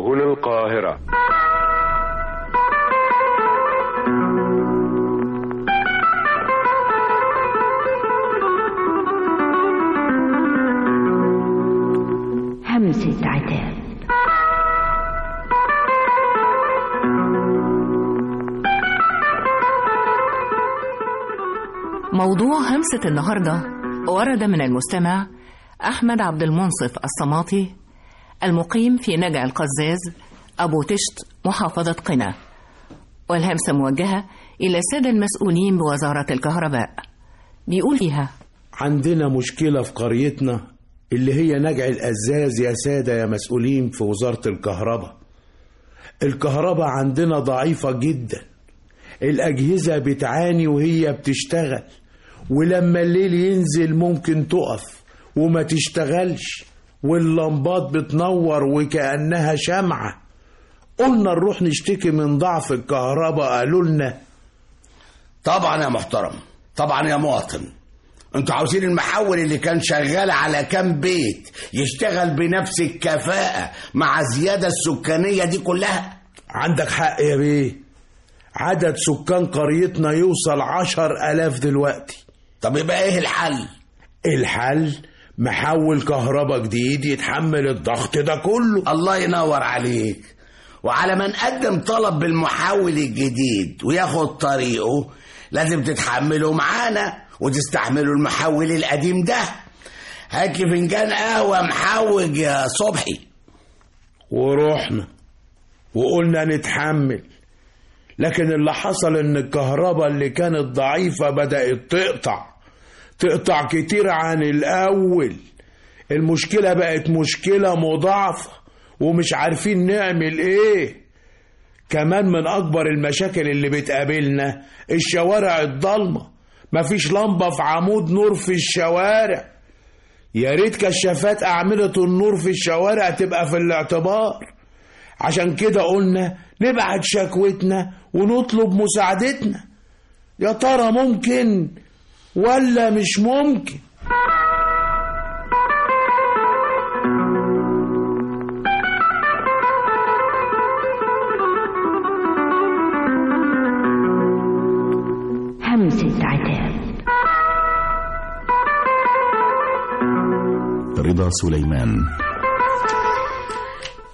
هنا القاهرة همسة عتاب موضوع همسة النهاردة ورد من المستمع أحمد عبد المنصف الصماطي المقيم في نجع القزاز أبو تشت محافظة قنا والهمسة موجهة إلى السادة المسؤولين بوزارة الكهرباء بيقول فيها عندنا مشكلة في قريتنا اللي هي نجع الأزاز يا سادة يا مسؤولين في وزارة الكهرباء الكهرباء عندنا ضعيفة جدا الأجهزة بتعاني وهي بتشتغل ولما الليل ينزل ممكن تقف وما تشتغلش واللمبات بتنور وكأنها شمعة قلنا نروح نشتكي من ضعف الكهرباء قالوا لنا طبعا يا محترم طبعا يا مواطن انتوا عاوزين المحول اللي كان شغال على كام بيت يشتغل بنفس الكفاءة مع الزيادة السكانية دي كلها عندك حق يا بيه عدد سكان قريتنا يوصل عشر ألاف دلوقتي طب يبقى ايه الحل الحل محول كهرباء جديد يتحمل الضغط ده كله الله ينور عليك وعلى ما نقدم طلب بالمحول الجديد وياخد طريقه لازم تتحملوا معانا وتستحملوا المحول القديم ده هات لي فنجان قهوة محوج يا صبحي ورحنا وقلنا نتحمل لكن اللي حصل ان الكهرباء اللي كانت ضعيفة بدأت تقطع تقطع كتير عن الأول المشكلة بقت مشكلة مضاعفة ومش عارفين نعمل ايه كمان من أكبر المشاكل اللي بتقابلنا الشوارع الضلمة مفيش لمبة في عمود نور في الشوارع يا ريت كشافات أعمدة النور في الشوارع تبقى في الاعتبار عشان كده قلنا نبعت شكوتنا ونطلب مساعدتنا يا ترى ممكن ولا مش ممكن همسة عتاب رضا سليمان